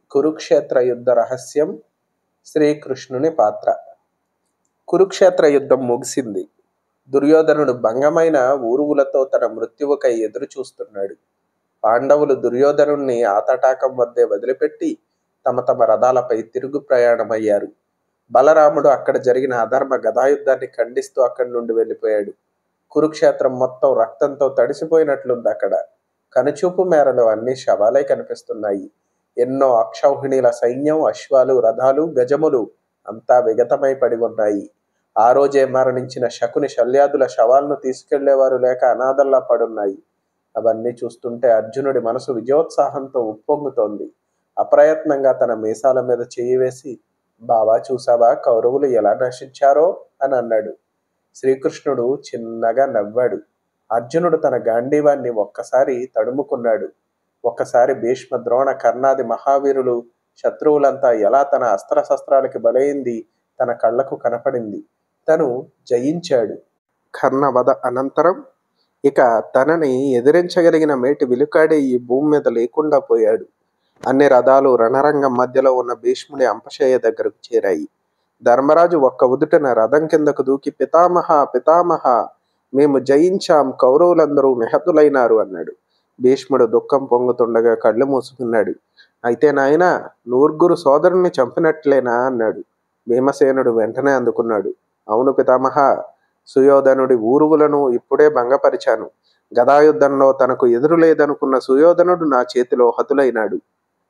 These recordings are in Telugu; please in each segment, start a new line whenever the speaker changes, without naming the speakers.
కురుక్షేత్ర యుద్ధ రహస్యం శ్రీకృష్ణుని పాత్ర కురుక్షేత్ర యుద్ధం ముగిసింది దుర్యోధనుడు భంగమైన ఊరువులతో తన మృత్యువుకై ఎదురు చూస్తున్నాడు పాండవులు దుర్యోధనుణ్ణి ఆతటాకం వద్దే వదిలిపెట్టి తమ తమ రథాలపై తిరుగు ప్రయాణమయ్యారు బలరాముడు అక్కడ జరిగిన అధర్మ గదాయుద్ధాన్ని ఖండిస్తూ అక్కడి నుండి వెళ్ళిపోయాడు కురుక్షేత్రం మొత్తం రక్తంతో తడిసిపోయినట్లుంది అక్కడ కనుచూపు మేరలో అన్ని శవాలై కనిపిస్తున్నాయి ఎన్నో అక్షౌహిణీల సైన్యం అశ్వాలు రథాలు గజములు అంతా విగతమై పడి ఉన్నాయి ఆ రోజే మరణించిన శకుని శల్యాదుల శవాలను తీసుకెళ్లేవారు లేక అనాథల్లా పడున్నాయి అవన్నీ చూస్తుంటే అర్జునుడి మనసు విజయోత్సాహంతో ఉప్పొంగుతోంది అప్రయత్నంగా తన మీసాల మీద చేయి వేసి బావా చూసావా కౌరవులు ఎలా నశించారో అని అన్నాడు శ్రీకృష్ణుడు చిన్నగా నవ్వాడు అర్జునుడు తన గాంధీవాన్ని ఒక్కసారి తడుముకున్నాడు ఒక్కసారి భీష్మ ద్రోణ కర్ణాది మహావీరులు శత్రువులంతా ఎలా తన అస్త్రశస్త్రాలకి బలైంది తన కళ్ళకు కనపడింది తను జయించాడు కర్ణవధ అనంతరం ఇక తనని ఎదిరించగలిగిన మేటి విలుకాడే ఈ భూమి మీద లేకుండా పోయాడు అన్ని రథాలు రణరంగం మధ్యలో ఉన్న భీష్ముడి అంపశయ్య దగ్గరకు చేరాయి ధర్మరాజు ఒక్క ఉదుటన రథం కిందకు దూకి పితామహ పితామహ మేము జయించాం కౌరవులందరూ నిహతులైనారు అన్నాడు భీష్ముడు దుఃఖం పొంగుతుండగా కళ్ళు మూసుకున్నాడు అయితే నాయన నూర్గురు సోదరుణ్ణి చంపినట్లేనా అన్నాడు భీమసేనుడు వెంటనే అందుకున్నాడు అవును పితామహ సుయోధనుడి ఊరువులను ఇప్పుడే భంగపరిచాను గదాయుద్ధంలో తనకు ఎదురు లేదనుకున్న సుయోధనుడు నా చేతిలో హతులైనాడు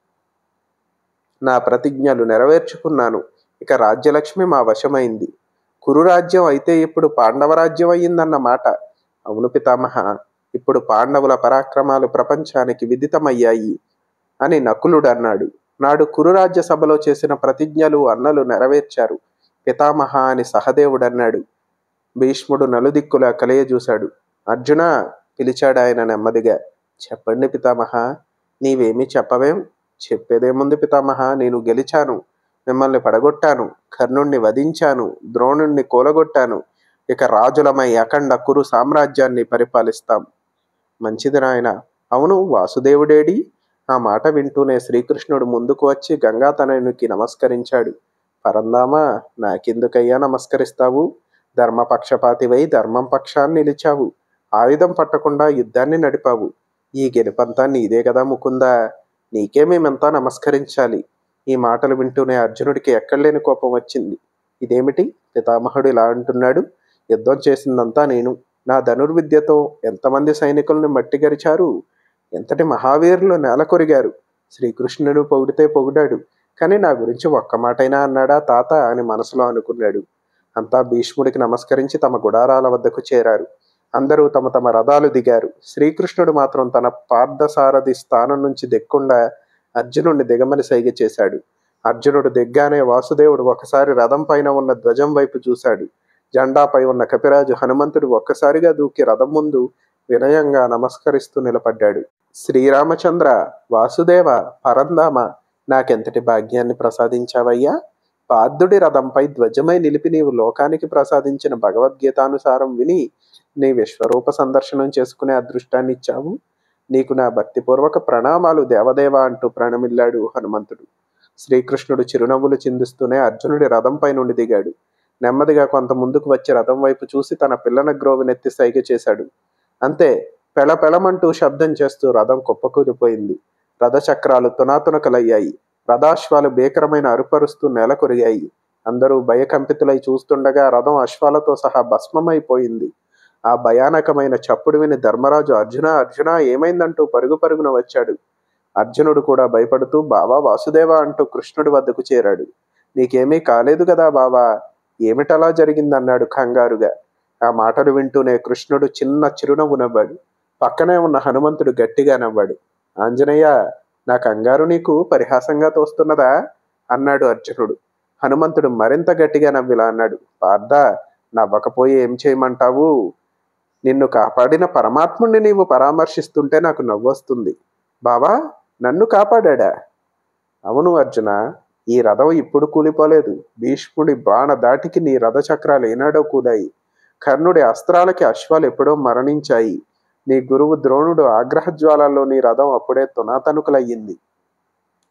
నా ప్రతిజ్ఞలు నెరవేర్చుకున్నాను ఇక రాజ్యలక్ష్మి మా వశమైంది కురురాజ్యం అయితే ఇప్పుడు పాండవ రాజ్యం అయ్యిందన్న మాట అవును పితామహ ఇప్పుడు పాండవుల పరాక్రమాలు ప్రపంచానికి విదితమయ్యాయి అని నకులుడు అన్నాడు నాడు కురురాజ్య సభలో చేసిన ప్రతిజ్ఞలు అన్నలు నెరవేర్చారు పితామహ అని సహదేవుడు అన్నాడు భీష్ముడు నలుదిక్కులా కలియజూశాడు అర్జున పిలిచాడు ఆయన నెమ్మదిగా చెప్పండి పితామహ నీవేమీ చెప్పవేం చెప్పేదేముంది పితామహ నేను గెలిచాను మిమ్మల్ని పడగొట్టాను కర్ణుణ్ణి వధించాను ద్రోణుణ్ణి కూలగొట్టాను ఇక రాజులమై అఖండ కురు సామ్రాజ్యాన్ని పరిపాలిస్తాం మంచిది నాయన అవును వాసుదేవుడేడి ఆ మాట వింటూనే శ్రీకృష్ణుడు ముందుకు వచ్చి గంగాతనయునికి నమస్కరించాడు పరందామా నాకెందుకయ్యా నమస్కరిస్తావు ధర్మపక్షపాతివై ధర్మం పక్షాన్ని నిలిచావు ఆయుధం పట్టకుండా యుద్ధాన్ని నడిపావు ఈ గెలుపంతా నీదే కదా ముకుందా నీకే మేమంతా నమస్కరించాలి ఈ మాటలు వింటూనే అర్జునుడికి ఎక్కడలేని కోపం వచ్చింది ఇదేమిటి పితామహుడు ఇలా అంటున్నాడు యుద్ధం చేసిందంతా నేను నా ధనుర్విద్యతో ఎంతమంది సైనికులను మట్టిగరిచారు ఎంతటి మహావీరులు నేల కొరిగారు శ్రీకృష్ణుడు పొగిడితే పొగిడాడు కానీ నా గురించి ఒక్క మాటైనా అన్నాడా తాత అని మనసులో అనుకున్నాడు అంతా భీష్ముడికి నమస్కరించి తమ గుడారాల వద్దకు చేరారు అందరూ తమ తమ రథాలు దిగారు శ్రీకృష్ణుడు మాత్రం తన పార్థసారథి స్థానం నుంచి దిక్కుండా అర్జునుడిని దిగమని సైగ చేశాడు అర్జునుడు దిగ్గానే వాసుదేవుడు ఒకసారి రథం పైన ఉన్న ధ్వజం వైపు చూశాడు జెండాపై ఉన్న కపిరాజు హనుమంతుడు ఒక్కసారిగా దూకి రథం ముందు వినయంగా నమస్కరిస్తూ నిలబడ్డాడు శ్రీరామచంద్ర వాసుదేవ పరంధామ నాకెంతటి భాగ్యాన్ని ప్రసాదించావయ్యా పార్థుడి రథంపై ధ్వజమై నిలిపి నీవు లోకానికి ప్రసాదించిన భగవద్గీతానుసారం విని నీ విశ్వరూప సందర్శనం చేసుకునే అదృష్టాన్ని ఇచ్చావు నీకు నా భక్తిపూర్వక ప్రణామాలు దేవదేవ అంటూ ప్రణమిల్లాడు హనుమంతుడు శ్రీకృష్ణుడు చిరునవ్వులు చిందిస్తూనే అర్జునుడి రథంపై నుండి దిగాడు నెమ్మదిగా కొంత ముందుకు వచ్చి రథం వైపు చూసి తన పిల్లన గ్రోవినెత్తి సైగ చేశాడు అంతే పెళపెళమంటూ శబ్దం చేస్తూ రథం కుప్పకూలిపోయింది రథచక్రాలు తునాతునకలయ్యాయి రథాశ్వాలు భీకరమైన అరుపరుస్తూ నేల కొరిగాయి అందరూ భయకంపితులై చూస్తుండగా రథం అశ్వాలతో సహా భస్మమైపోయింది ఆ భయానకమైన చప్పుడు విని ధర్మరాజు అర్జున అర్జున ఏమైందంటూ పరుగు పరుగున వచ్చాడు అర్జునుడు కూడా భయపడుతూ బావా వాసుదేవ అంటూ కృష్ణుడి వద్దకు చేరాడు నీకేమీ కాలేదు కదా బావా ఏమిటలా జరిగిందన్నాడు కంగారుగా ఆ మాటలు వింటూనే కృష్ణుడు చిన్న చిరునవ్వు నవ్వాడు పక్కనే ఉన్న హనుమంతుడు గట్టిగా నవ్వాడు ఆంజనేయ నా కంగారు నీకు పరిహాసంగా తోస్తున్నదా అన్నాడు అర్జునుడు హనుమంతుడు మరింత గట్టిగా నవ్విలా అన్నాడు పార్థ నవ్వకపోయి ఏం చేయమంటావు నిన్ను కాపాడిన పరమాత్ముణ్ణి నీవు పరామర్శిస్తుంటే నాకు నవ్వొస్తుంది బావా నన్ను కాపాడా అవును అర్జున ఈ రథం ఇప్పుడు కూలిపోలేదు భీష్ముడి బాణ దాటికి నీ రథ చక్రాలు ఏనాడో కూలాయి కర్ణుడి అస్త్రాలకి అశ్వాలు ఎప్పుడో మరణించాయి నీ గురువు ద్రోణుడు ఆగ్రహ జ్వాలల్లో నీ రథం అప్పుడే తునాతనుకులయ్యింది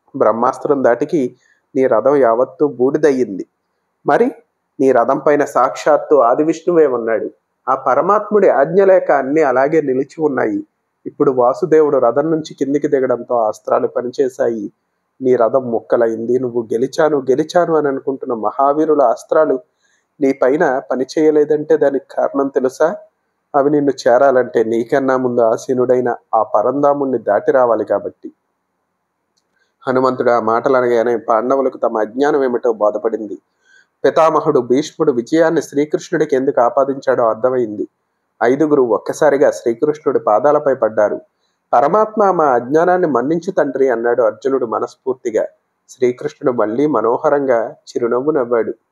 బ్రహ్మాస్త్రం దాటికి నీ రథం యావత్తూ బూడిదయ్యింది మరి నీ రథం పైన సాక్షాత్తు ఆది విష్ణువే ఉన్నాడు ఆ పరమాత్ముడి ఆజ్ఞ లేక అన్నీ అలాగే నిలిచి ఉన్నాయి ఇప్పుడు వాసుదేవుడు రథం నుంచి కిందికి దిగడంతో ఆ అస్త్రాలు పనిచేశాయి నీ రథం ముక్కలైంది నువ్వు గెలిచాను గెలిచాను అని అనుకుంటున్న మహావీరుల అస్త్రాలు నీ పైన పని చేయలేదంటే దానికి కారణం తెలుసా అవి నిన్ను చేరాలంటే నీకన్నా ముందు ఆసీనుడైన ఆ పరంధాముణ్ణి దాటి రావాలి కాబట్టి హనుమంతుడు ఆ మాటలు అనగానే పాండవులకు తమ అజ్ఞానం ఏమిటో బోధపడింది పితామహుడు భీష్ముడు విజయాన్ని శ్రీకృష్ణుడికి ఎందుకు ఆపాదించాడో అర్థమైంది ఐదుగురు ఒక్కసారిగా శ్రీకృష్ణుడి పాదాలపై పడ్డారు పరమాత్మ మా అజ్ఞానాన్ని మన్నించు తండ్రి అన్నాడు అర్జునుడు మనస్ఫూర్తిగా శ్రీకృష్ణుడు మళ్ళీ మనోహరంగా చిరునవ్వు నవ్వాడు